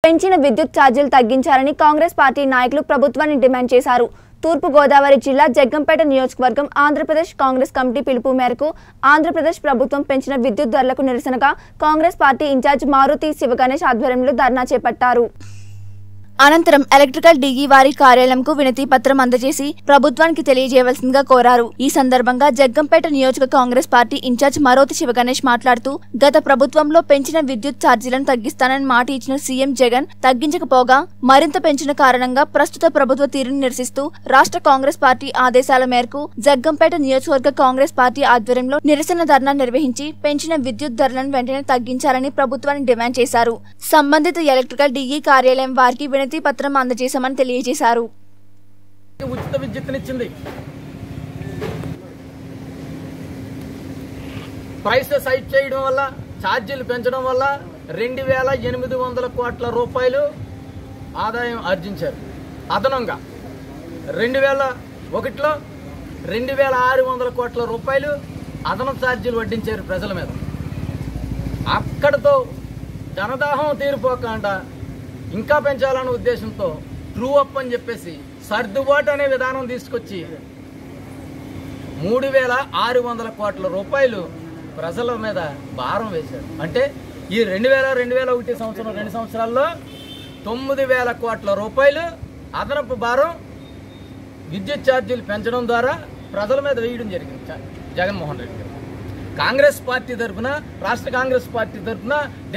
పెంచిన విద్యుత్ ఛార్జీలు తగ్గించాలని కాంగ్రెస్ పార్టీ నాయకులు ప్రభుత్వాన్ని డిమాండ్ చేశారు తూర్పు గోదావరి జిల్లా జగ్గంపేట నియోజకవర్గం ఆంధ్రప్రదేశ్ కాంగ్రెస్ కమిటీ పిలుపు మేరకు ఆంధ్రప్రదేశ్ ప్రభుత్వం పెంచిన విద్యుత్ ధరలకు నిరసనగా కాంగ్రెస్ పార్టీ ఇన్ఛార్జ్ మారుతి శివగణేష్ ఆధ్వర్యంలో ధర్నా చేపట్టారు అనంతరం ఎలక్ట్రికల్ డీఈ వారి కార్యాలయంకు వినతి పత్రం అందజేసి ప్రభుత్వానికి తెలియజేయవలసిందిగా కోరారు ఈ సందర్భంగా జగ్గంపేట నియోజక కాంగ్రెస్ పార్టీ ఇన్ఛార్జ్ మరోతి శివగణేష్ మాట్లాడుతూ గత ప్రభుత్వంలో పెంచిన విద్యుత్ ఛార్జీలను తగ్గిస్తానని మాట ఇచ్చిన సీఎం జగన్ తగ్గించకపోగా మరింత పెంచిన కారణంగా ప్రస్తుత ప్రభుత్వ తీరును నిరసిస్తూ రాష్ట్ర కాంగ్రెస్ పార్టీ ఆదేశాల మేరకు జగ్గంపేట నియోజకవర్గ కాంగ్రెస్ పార్టీ ఆధ్వర్యంలో నిరసన ధర్నా నిర్వహించి పెంచిన విద్యుత్ ధరలను వెంటనే తగ్గించాలని ప్రభుత్వాన్ని డిమాండ్ చేశారు సంబంధిత ఎలక్ట్రికల్ డీఈ కార్యాలయం వారికి వినతి పత్రం అందజేశామని తెలియజేశారు ఉచిత విద్యుత్తునిచ్చింది ప్రైసెస్ హైక్ చేయడం వల్ల ఛార్జీలు పెంచడం వల్ల రెండు వేల ఎనిమిది వందల కోట్ల రూపాయలు ఆదాయం ఆర్జించారు అదనంగా రెండు వేల ఒకటిలో రెండు వేల ఆరు వందల కోట్ల రూపాయలు అదనపు ఛార్జీలు వడ్డించారు ప్రజల మీద అక్కడతో జనదాహం తీరిపోకుండా ఇంకా పెంచాలనే ఉద్దేశంతో ట్రూ అప్ అని చెప్పేసి సర్దుబాటు అనే విధానం తీసుకొచ్చి మూడు వేల ఆరు వందల కోట్ల రూపాయలు ప్రజల మీద భారం వేశారు అంటే ఈ రెండు వేల రెండు వేల ఒకటి సంవత్సరం రెండు సంవత్సరాల్లో తొమ్మిది వేల కోట్ల రూపాయలు అదనపు భారం విద్యుత్ ఛార్జీలు పెంచడం ద్వారా ప్రజల మీద వేయడం జరిగింది జ- జగన్మోహన్ రెడ్డి గారు కాంగ్రెస్ పార్టీ తరఫున రాష్ట్ర కాంగ్రెస్ పార్టీ తరఫున